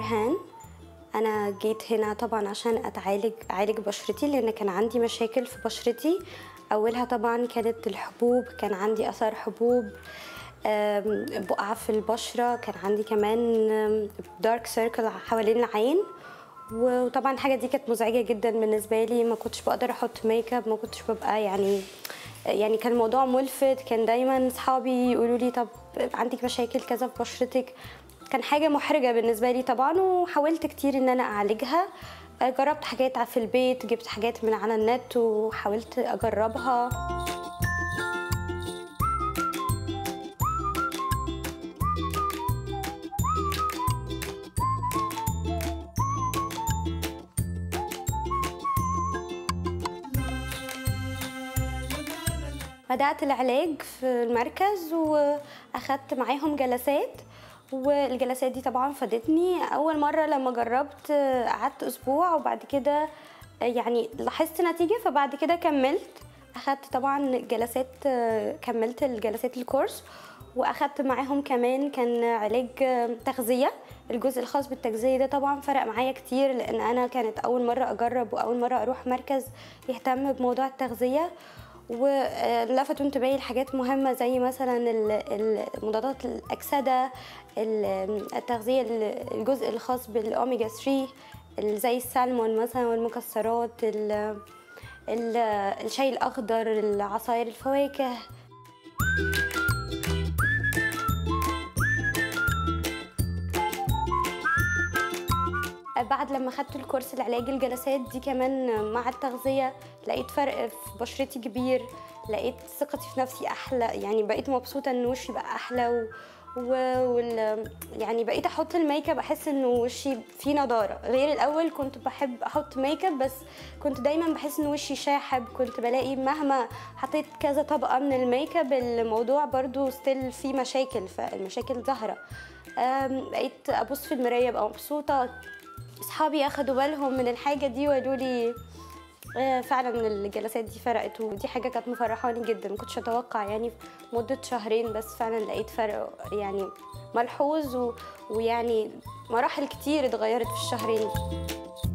نورهان انا جيت هنا طبعا عشان اتعالج اعالج بشرتي لان كان عندي مشاكل في بشرتي اولها طبعا كانت الحبوب كان عندي اثار حبوب آم، بقع في البشره كان عندي كمان دارك سيركل حوالين العين وطبعا الحاجه دي كانت مزعجه جدا بالنسبه لي ما كنتش بقدر احط ميك اب ما كنتش ببقى يعني يعني كان الموضوع ملفت كان دايما اصحابي يقولوا لي طب عندك مشاكل كذا في بشرتك كان حاجه محرجه بالنسبه لي طبعا وحاولت كتير ان انا اعالجها آه، جربت حاجات في البيت جبت حاجات من على النت وحاولت اجربها بدأت العلاج في المركز وأخدت معاهم جلسات والجلسات دي طبعا فادتني أول مرة لما جربت قعدت أسبوع وبعد كده يعني لاحظت نتيجة فبعد كده كملت أخدت طبعا جلسات كملت الجلسات الكورس واخدت معاهم كمان كان علاج تغذيه الجزء الخاص بالتغذيه ده طبعا فرق معايا كتير لان انا كانت اول مره اجرب واول مره اروح مركز يهتم بموضوع التغذيه ولفتوا انتباهي لحاجات مهمه زي مثلا ال- ال- مضادات الاكسده ال- التغذيه ال- الجزء الخاص بالاوميجا 3 ال- زي السلمون مثلا والمكسرات ال- ال- الشاي الاخضر العصاير الفواكه بعد لما خدت الكورس العلاج الجلسات دي كمان مع التغذية لقيت فرق في بشرتي كبير لقيت ثقتي في نفسي أحلى يعني بقيت مبسوطة إن وشي بقى أحلى و... و... وال... يعني بقيت أحط الميك اب أحس إنه وشي فيه نضارة غير الأول كنت بحب أحط ميك اب بس كنت دايما بحس إن وشي شاحب كنت بلاقي مهما حطيت كذا طبقة من الميك اب الموضوع برضو ستيل فيه مشاكل فالمشاكل ظاهرة أم، بقيت أبص في المراية أبقى مبسوطة اصحابي اخدوا بالهم من الحاجه دي وقالوا لي آه، فعلا الجلسات دي فرقت ودي حاجه كانت مفرحاني جدا ما كنتش اتوقع يعني في مده شهرين بس فعلا لقيت فرق يعني ملحوظ و... ويعني مراحل كتير اتغيرت في الشهرين دي